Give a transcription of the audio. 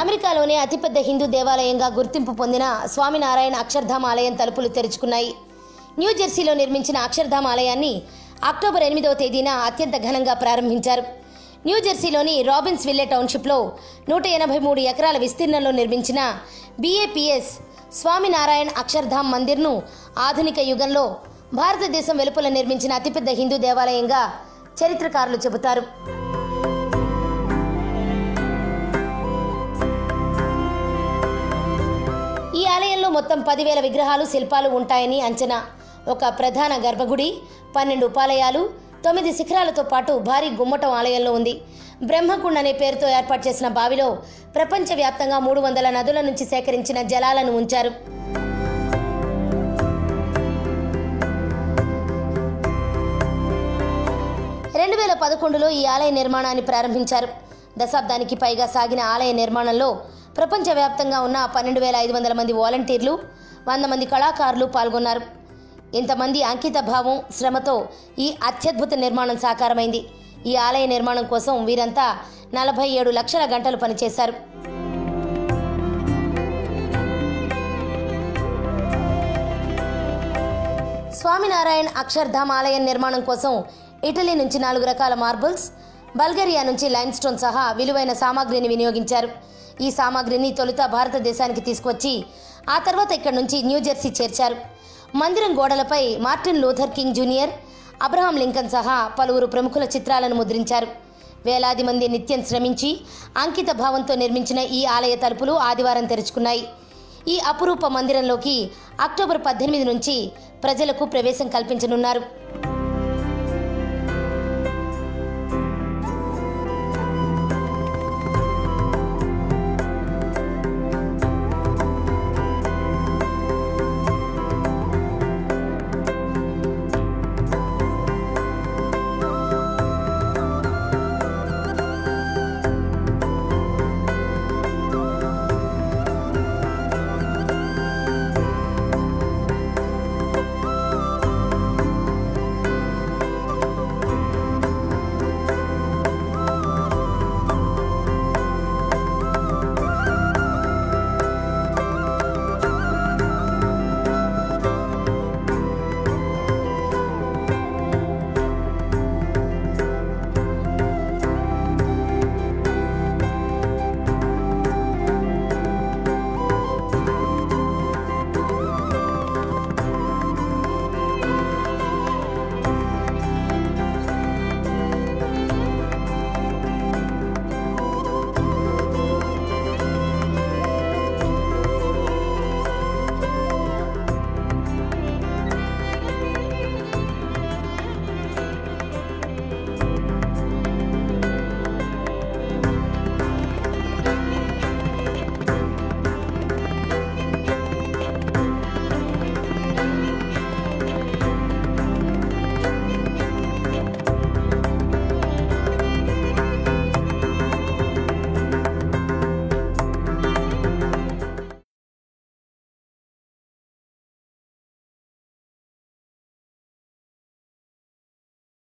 అమెరికాలోనే అతిపెద్ద హిందూ దేవాలయంగా గుర్తింపు పొందిన స్వామినారాయణ అక్షర్ధామ్ ఆలయం తలుపులు తెరుచుకున్నాయి న్యూ జెర్సీలో నిర్మించిన అక్షర్ధామ్ ఆలయాన్ని అక్టోబర్ ఎనిమిదవ తేదీన అత్యంత ఘనంగా ప్రారంభించారు న్యూ జెర్సీలోని రాబిన్స్ విల్లే టౌన్షిప్లో నూట ఎనభై మూడు ఎకరాల విస్తీర్ణంలో నిర్మించిన బీఏపీఎస్ స్వామినారాయణ అక్షర్ధామ్ మందిర్ను ఆధునిక యుగంలో భారతదేశం వెలుపల నిర్మించిన అతిపెద్ద హిందూ దేవాలయంగా చరిత్రకారులు చెబుతారు ఈ ఆలయంలో మొత్తం పదివేల విగ్రహాలు శిల్పాలు ఉంటాయని అంచనా ఒక ప్రధాన గర్భగుడి పన్నెండు ఉపాలయాలు తొమ్మిది శిఖరాలతో పాటు భారీ గుమ్మటం ఆలయంలో ఉంది బ్రహ్మకుండ్ అనే పేరుతో ఏర్పాటు చేసిన బావిలో ప్రపంచవ్యాప్తంగా మూడు వందల నదుల నుంచి సేకరించిన జలాలను ఉంచారు రెండు వేల పదకొండులో ఈ ఆలయ నిర్మాణాన్ని ప్రారంభించారు దశాబ్దానికి పైగా సాగిన ఆలయ నిర్మాణంలో ప్రపంచవ్యాప్తంగా ఉన్న పన్నెండు వేల ఐదు వందల మంది వాలంటీర్లు వంద మంది కళాకారులు పాల్గొన్నారు ఇంతమంది అంకిత భావం శ్రమతో ఈ అత్యద్భుత నిర్మాణం సాకారమైంది ఈ ఆలయ నిర్మాణం కోసం వీరంతా నలభై ఏడు లక్షల గంటలు పనిచేశారు స్వామినారాయణ్ అక్షర్ధామ్ ఆలయం నిర్మాణం కోసం ఇటలీ నుంచి నాలుగు రకాల మార్బుల్స్ బల్గేరియా నుంచి లైమ్ స్టోన్ సహా విలువైన సామాగ్రిని వినియోగించారు ఈ సామాగ్రిని తొలుత భారతదేశానికి తీసుకొచ్చి ఆ తర్వాత ఇక్కడి నుంచి న్యూజెర్సీ చేర్చారు మందిరం గోడలపై Martin Luther King Junior Abraham Lincoln సహా పలువురు ప్రముఖుల చిత్రాలను ముద్రించారు వేలాది మంది నిత్యం శ్రమించి అంకిత భావంతో నిర్మించిన ఈ ఆలయ తలుపులు ఆదివారం తెరుచుకున్నాయి ఈ అపురూప మందిరంలోకి అక్టోబర్ పద్దెనిమిది నుంచి ప్రజలకు ప్రవేశం కల్పించనున్నారు